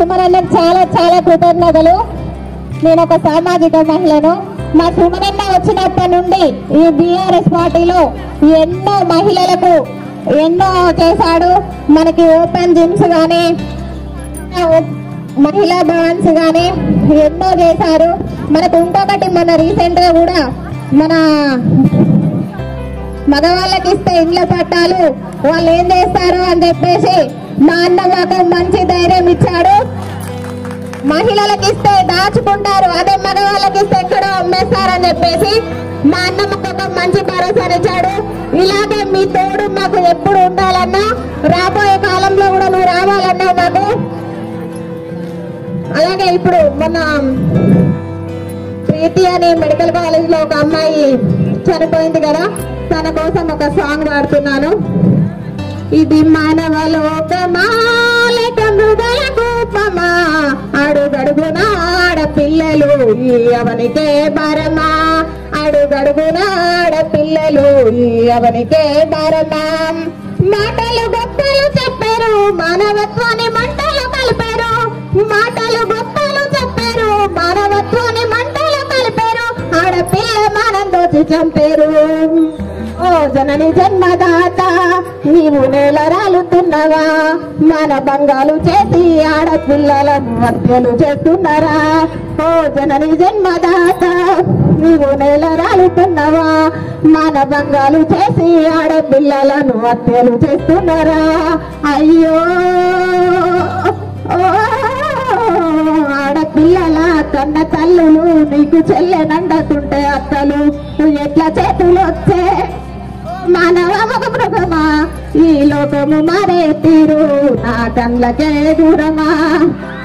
సుమరన్నకు చాలా చాలా కృతజ్ఞతలు నేను ఒక సామాజిక మహిళను మా సుమరన్న వచ్చినప్పటి నుండి ఈ బీఆర్ఎస్ పార్టీలో ఎన్నో మహిళలకు ఎన్నో చేశాడు మనకి ఓపెన్ జిమ్స్ కానీ మహిళా భవన్స్ కానీ ఎన్నో చేశారు మనకు ఇంకొకటి మన రీసెంట్ గా కూడా మన మగవాళ్ళకి ఇస్తే ఇండ్ల పట్టాలు వాళ్ళు ఏం చేస్తారు అని చెప్పేసి మా అన్న మాకు మంచి ధైర్యం ఇచ్చాడు మహిళలకు ఇస్తే దాచుకుంటారు అదే మగవాళ్ళకి ఇస్తే ఎక్కడో అమ్మేస్తారని చెప్పేసి మా అన్న మాకు ఒక మంచి భరోసానిచ్చాడు ఇలాగే మీ తోడు మాకు ఎప్పుడు ఉండాలన్నా రాబోయే కాలంలో కూడా నువ్వు రావాలన్నా మాకు అలాగే ఇప్పుడు మొన్న ప్రీతి అనే మెడికల్ కాలేజ్ లో ఒక అమ్మాయి చనిపోయింది కదా తన కోసం ఒక సాంగ్ పాడుతున్నాను ఇది మానవ లోకమా లేక మృగల కూపమా అడుగడుగున ఆడపిల్లలు ఈ అవనికే భారమా అడుగడుగున ఆడపిల్లలు ఈ అవనికే భారమా మాటలు గొప్పలు చెప్పారు మానవత్వాన్ని మంటలు కలిపారు మాటలు గొప్పలు చెప్పారు మానవత్వాన్ని మంటలు కలిపారు ఆడపిల్ల మానం దోచి చంపారు ఓ జనని జన్మదాత నీవు నేల రాలుతున్నవా మన బంగాలు చేసి ఆడపిల్లలను హత్యలు చేస్తున్నారా ఓ జనని జన్మదాత నీవు నేల రాలుతున్నవా మన బంగాలు చేసి ఆడపిల్లలను హత్యలు చేస్తున్నారా అయ్యో ఓ ఆడపిల్లల కన్న తల్లులు నీకు చెల్లెనండకుంటే అత్తలు నువ్వు ఎట్లా చేతులు వచ్చే మానవ ఒక మృగమా ఈ లోకము మరే తీరు నా కళ్ళకే దూరమా